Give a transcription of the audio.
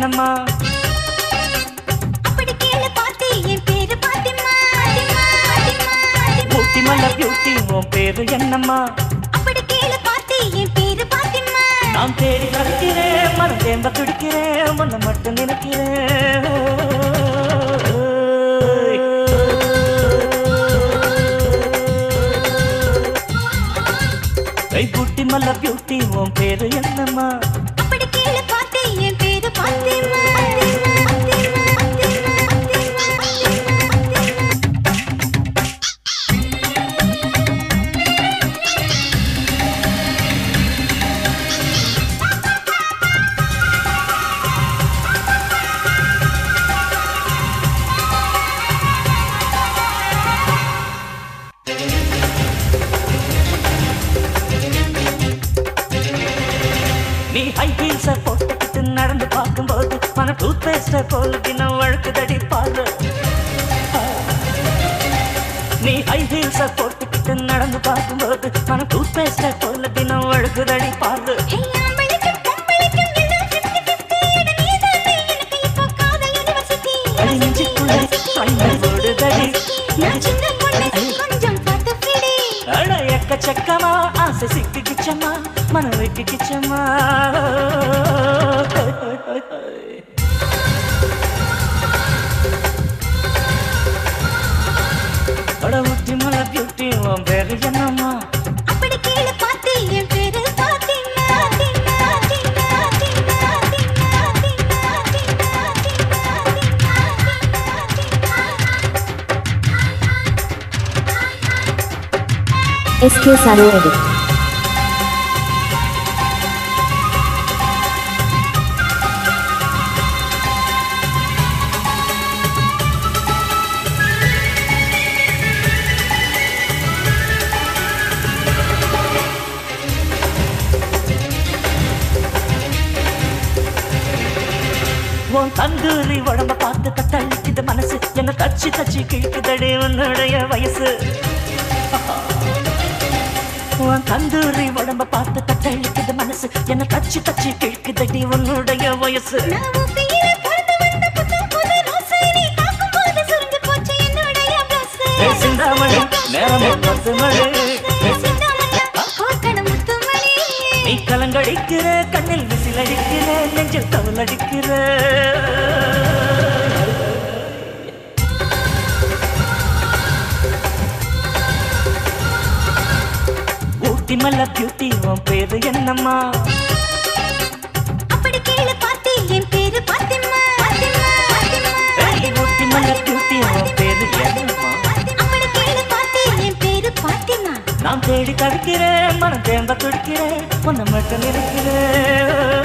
என்னம்மா அப்படி கேளு பாத்தி என் பேரு பாத்திமா பாத்திமா பாத்திமா ஊட்டி மல்ல பியூட்டி உன் பேரு என்னம்மா அப்படி கேளு பாத்தி என் பேரு பாத்திமா நான் தேடி நடக்கிறேன் மனம் தேம்ப துடிக்கிறேன் உன்னை மட்டும் நினைக்கிறேன் குட்டி மல்ல பியூட்டி உன் பேரு என்னம்மா அப்படி கேளு பாத்தி என் பேரு பாத்திமா பாத்திமா பாத்திமா பாத்திமா பாத்திமா பாத்திமா நீ ஹை ஹீல்ஸ போட்டுக்கிட்டு நடந்து பார்க்கும்போது மன டூத் பேஸ்ட போல தினம் வழுக்குதடி பாரு நீ ஹை ஹீல்ஸ போட்டுக்கிட்டு நடந்து பார்க்கும்போது மன டூத் பேஸ்ட போல தினம் வழுக்குதடி பாரு ஹே ஆம்பளைக்கும் பொம்பளைக்கும் எல்லாம் 50-50 எடு நீதானே எனக்கு இப்போ காதல் யுனிவர்சிட்டி அடி நெஞ்சுக்குள்ளே கண்ணை ஓடுதடி. நான் சின்ன பொண்ணு கொஞ்சம் பார்த்து பிடி அட எக்கச்சக்கமா ஆசை சிக்கிக்கிச்சம்மா மனம் வெட்டிக்கிச்சம்மா அட ஊட்டி மலை பியூட்டி உன் பேரு என்னம்மா அப்படி கேளு பாத்தி என் பேரு Fathima Fathima Fathima Fathima Fathima Fathima SK Saro Edit. உன் தந்தூரி உடம்ப பார்த்து தத்தளிக்குது மனசு என்ன தச்சு தச்சு கிழிக்குதடி உன்னுடைய வயசு உன் தந்தூரி உடம்ப பார்த்து தத்தளிக்குது மனசு என்ன தச்சு தச்சு கிழிக்குதடி உன்னுடைய வயசு நான் உன் பெயரை பிறந்து வந்த புத்தம் புது ரோசை நீ பார்க்கும்போது சுருங்கி போச்சு என்னுடைய blouse. ஏ சிந்தாமணி, நேரம் பத்து மணி. ஏ சிந்தாமணி, கோர்க்கணும் முத்துமணி. நீ கலங்கடிக்கிற கண்ணில் விசில் அடிக்கிற நெஞ்சில் தவல் அடிக்கிற ஊட்டி மல்ல பியூட்டி உன் பேரு என்னம்மா அப்படி கேளு பாத்தி என் பேரு பாத்திமா பாத்திமா பாத்திமா ஏய், ஊட்டி மல்ல பியூட்டி உன் பேரு என்னம்மா அப்படி கேளு பாத்தி என் பேரு பாத்திமா நான் தேடி தவிக்கிறேன் மனம் தேம்ப துடிக்கிறேன் உன்னை மட்டும் இருக்கிறேன்